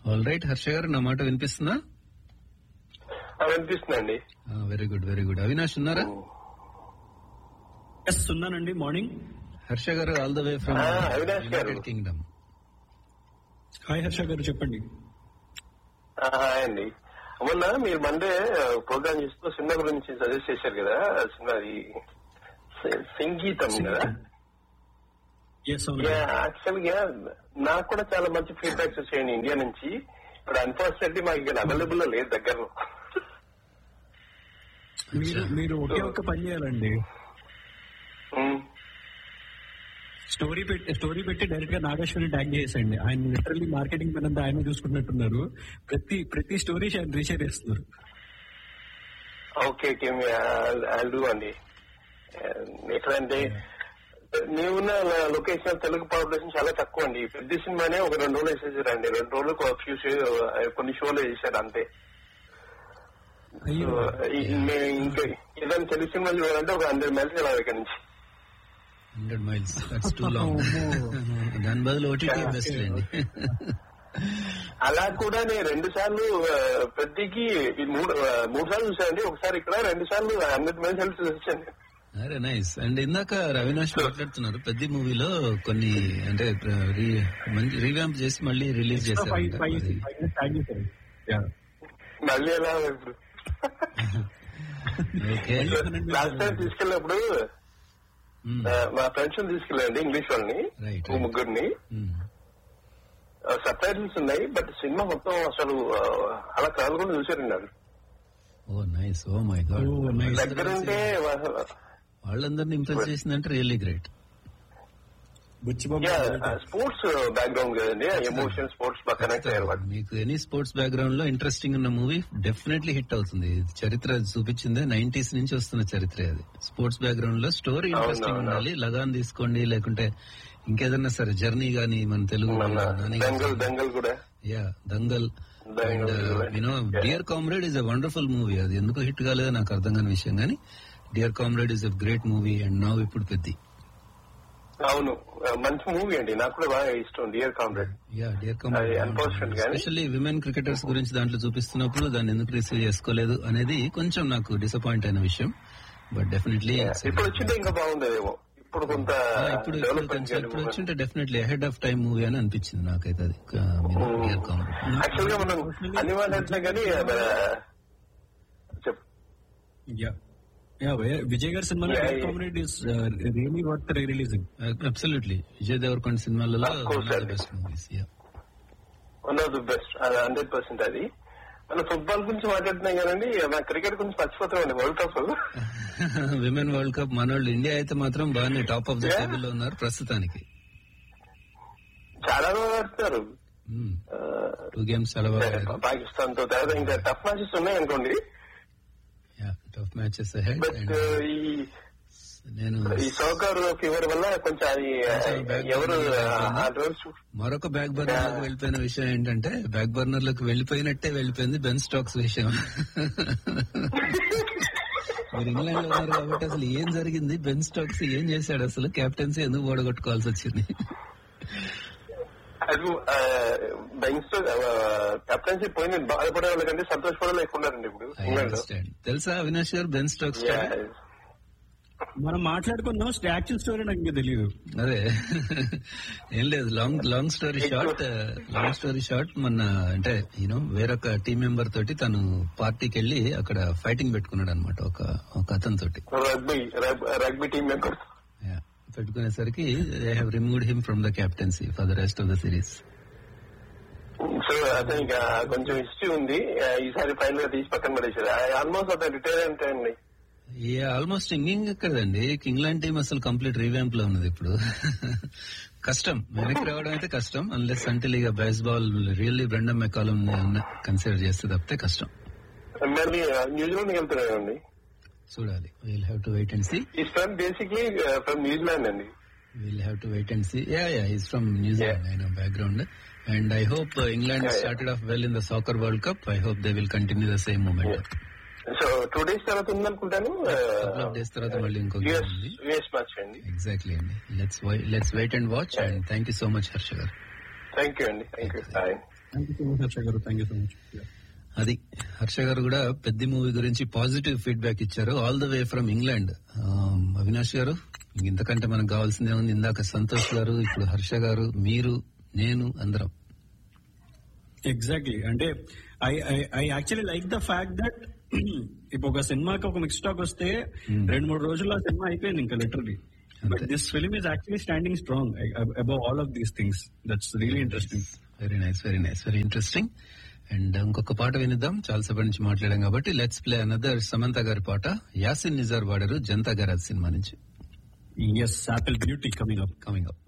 All right Harsha గారు నా మాట వినిపిస్తుందా ఆ, వినిపిస్తుందండి very good very good Avinash ఉన్నారా ఎస్ ఉన్నానండి మార్నింగ్ హర్ష గారు ఆల్ ద వే ఫ్రమ్ ఆ, అవినాష్ గారు. యునైటెడ్ కింగ్డమ్ హాయ్ హర్ష గారు చెప్పండి ఆ, హాయ్ అండి మొన్న మీరు మండే ప్రోగ్రామ్ చేస్తూ సినిమా గురించి సజెస్ట్ చేశారు కదా ఆ సినిమా అది సి- సంగీతం కదా ఎస్ అవును యాక్చువల్ గా నాకు కూడా చాలా మంచి ఫీడ్బ్యాక్స్ వచ్చాయండి ఇండియా నుంచి ఇప్పుడు అన్ఫార్చునేట్లీ మాకు ఇక్కడ అవైలబుల్ లో లేదు దగ్గరలో మీరు మీరు ఒకే ఒక్క పని చేయాలండి ఉమ్. స్టోరీ పెట్టి స్టోరీ పెట్టి డైరెక్ట్ గా నాగేశ్వరి ట్యాగ్ చేసేయండి ఆయన లిటరల్లీ మార్కెటింగ్ పని అంతా ఆయన చూసుకున్నట్టున్నారు ప్రతి ప్రతి స్టోరీ ఆయన రీషేర్ చేస్తున్నారు ఓకే ఓకే డూ అండి ఆ, ఎక్కడంటే నీవున్న లొకేషన్ తెలుగు పాపులేషన్ చాలా తక్కువ అండి పెద్ద సినిమానే ఒక రెండు రోజులు వేసేసారండి రెండు రోజులు ఒక ఫ్యూ కొన్ని షోలు వేసారు అంతే అయ్యో సో, ఈ- మేము ఇంకా ఏదైనా తెలుగు సినిమా చూడాలంటే ఒక హండ్రెడ్ మైల్స్ వెళ్ళాలి ఇక్కడ నుంచి hundred miles that's too long దాని బదులు ఓటీటీ బెస్ట్ అండి అలా కూడా నేను రెండు సార్లు ఆ, ప్రతికి ఈ మూడు ఆ, మూడు సార్లు చూసానండి ఒకసారి ఇక్కడ రెండు సార్లు హండ్రెడ్ మైల్స్ వెళ్ళి చూసాను అరే నైస్ అండ్ ఇందాక రవినాష్ మాట్లాడుతున్నారు పెద్ద మూవీలో కొన్ని అంటే రీ- మంచి రీవ్యాంప్ చేసి మళ్ళీ రిలీజ్ ఫైవ్ ఫైవ్ చేశారు ఫైవ్ మినిట్స్ ట్యాగ్ చేశారు Yeah. మళ్ళీ ఎలా ఇప్పుడు ఓకే లాస్ట్ టైం తీసుకెళ్ళినప్పుడు ఆ, మా ఫ్రెండ్స్ తీసుకెళ్ళండి ఇంగ్లీష్ వాళ్ళని Right, ఓ right. ముగ్గురిని సబ్ టైటిల్స్ ఉన్నాయి బట్ సినిమా మొత్తం అసలు ఆ, అలా కథలు కూడా చూసారండి అది oh nice oh my god Oh, nice. దగ్గరుంటే వాళ్ళందరినీ ఇంప్రెస్ చేసిందంటే really great Buchibabu sports background కదండి ఎమోషన్ స్పోర్ట్స్ బాగా కనెక్ట్ అయ్యారు వాళ్ళు మీకు ఎనీ స్పోర్ట్స్ బ్యాక్గ్రౌండ్ లో ఇంట్రెస్టింగ్ ఉన్న మూవీ డెఫినెట్లీ హిట్ అవుతుంది ఇది చరిత్ర చూపించిందే నైన్టీస్ నుంచి వస్తున్న చరిత్ర అది స్పోర్ట్స్ బ్యాక్గ్రౌండ్ లో స్టోరీ ఇంట్రెస్టింగ్ అవును. ఉండాలి లగాన్ తీసుకోండి లేకుంటే ఇంకేదన్నా సరే జర్నీ గానీ మన తెలుగు మన నాని దంగల్ గాని. దంగల్ కూడా yeah Dangal and Dangal, you know yeah. Dear Comrade is a wonderful movie అది ఎందుకు హిట్ కాలేదో నాకు అర్థం కాని విషయం కానీ Dear Comrade is a great movie and now ఇప్పుడు పెద్ది అవును ఆ, మంచి మూవీ అండి నాకు కూడా బాగా ఇష్టం డియర్ కామ్రేడ్ యా డియర్ అది unfortunate గానీ- ఎస్పెషల్లీ విమెన్ క్రికెటర్స్ గురించి దాంట్లో చూపిస్తున్నప్పుడు దాన్ని ఎందుకు రిసీవ్ చేసుకోలేదు అనేది కొంచెం నాకు డిసప్పాయింట్ అయిన విషయం బట్ డెఫినెట్లీ ఇప్పుడు వచ్చింటే ఇంకా బాగుండేదేమో ఇప్పుడు కొంత ఇప్పుడు ఇప్పుడు డెవలప్మెంట్ కొంచెం ఇప్పుడు వచ్చింటే definitely ahead of time movie అని అనిపించింది నాకైతే అది డియర్ కామ్రేడ్ యాక్చువల్ గా మనం అన్ని వాళ్ళు అంటున్నా కానీ మన చెప్పు యా యా విజయ్ గారి సినిమాలో Yeah, yeah. Comedy is really worth releasing absolutely Vijay Deverakonda సినిమాలలో Of course, sir. Best movies one of the best hundred percent అది మన ఫుట్బాల్ గురించి మాట్లాడుతున్నాం కదండి మన క్రికెట్ గురించి మర్చిపోతామండి world cup women world cup మనోళ్ళు ఇండియా అయితే మాత్రం బాగానే top of the Yeah. Table లో ఉన్నారు ప్రస్తుతానికి చాలా బాగా ఆడుతున్నారు ఆ, టూ గేమ్స్ చాలా బాగా ఆడారు. పాకిస్తాన్ తో తర్వాత ఇంకా టఫ్ మ్యాచెస్ ఉన్నాయి అనుకోండి tough matches ahead but and ఈ నేను ఈ సోకర్ ఫీవర్ వల్ల కొంచెం అది కొంచెం back ఎవరు burner లో ఆ రోజు మరొక బ్యాక్ బర్నర్ లోకి వెళ్ళిపోయిన విషయం ఏంటంటే బ్యాక్ బర్నర్ లోకి వెళ్ళిపోయినట్టే వెళ్ళిపోయింది బెన్ స్టాక్స్ విషయం మీరు ఇంగ్లాండ్ లో ఉన్నారు కాబట్టి అసలు ఏం జరిగింది బెన్ స్టాక్స్ ఏం చేశాడు అసలు కెప్టెన్సీ ఎందుకు ఓడగొట్టుకోవాల్సి వచ్చింది అది బెంగ్స్ కెప్టెన్సీ పోయింది బాధపడే వాళ్ళకంటే సంతోషపడే ఎక్కువ ఉన్నారండి ఇప్పుడు I ఇంగ్లాండ్ understand. తెలుసా అవినాష్ గారు బెన్ స్టాక్స్ story? మనం మాట్లాడుకున్నాం యాక్చువల్ స్టోరీ నాకు ఇంకా తెలియదు అదే ఏం లేదు long long story short long story short మొన్న అంటే యూనో వేరొక టీం మెంబర్ తోటి తను పార్టీకి వెళ్ళి అక్కడ ఫైటింగ్ పెట్టుకున్నాడు అనమాట ఒక ఒక అతని తోటి rugby rugby team member Yeah. పెట్టుకునేసరికి they have removed him from the captaincy for the rest of the series so అతను ఇంకా కొంచెం హిస్టరీ ఉంది ఆ, ఈసారి ఫైనల్ గా తీసి పక్కన పడేసారు ఆల్మోస్ట్ అతను రిటైర్ అంటే అండి ఆల్మోస్ట్ ఇంగింగ్ ఎక్కడండి ఇంగ్లాండ్ టీం అసలు కంప్లీట్ రీవ్యాంప్ లో ఉన్నది ఇప్పుడు కష్టం వెనక్కి రావడం అయితే కష్టం అన్లెస్ అంటిల్ ఇక Bazball really Brendon McCullum consider చేస్తే తప్పితే కష్టం మళ్ళీ న్యూజిలాండ్ వెళ్తున్నారండి చూడాలి will have to wait and see ఈ ఫ్రమ్ బేసిక్లీ ఫ్రమ్ న్యూజిలాండ్ అండి will have to wait and see yeah yeah is from New Zealand I know background and I hope England Yeah, yeah. Started off well in the soccer world cup I hope they will continue the same moment so two days తర్వాత ఉందనుకుంటాను couple of days తర్వాత మళ్ళీ ఇంకో game US ఉంది US match అండి exactly అండి let's let's wait and watch and thank you so much Harsha గారు thank you అండి thank you bye thank you so much Harsha గారు థ్యాంక్ యూ సో మచ్ అది హర్ష గారు కూడా పెద్ద మూవీ గురించి పాజిటివ్ ఫీడ్బ్యాక్ ఇచ్చారు all the way from England Avinash గారు ఇంతకంటే మనకు కావాల్సిందే ఉంది ఇందాక సంతోష్ గారు ఇప్పుడు హర్ష గారు మీరు నేను అందరం ఎగ్జాక్ట్లీ అంటే I I actually like the fact that ఇప్పుడు ఒక సినిమాకి ఒక మిక్స్ టాక్ వస్తే రెండు మూడు రోజుల్లో ఆ సినిమా అయిపోయింది ఇంకా literally but this film is actually standing strong above all of these things that's really interesting very nice very nice very interesting and ఇంకొక పాట వినిద్దాం చాలాసేపటి నుంచి మాట్లాడాం కాబట్టి లెట్స్ ప్లే అనదర్ సమంత గారి పాట యాసిన్ నిజార్ పాడారు జనతా గరాజ్ సినిమా నుంచి yes apple beauty coming up coming up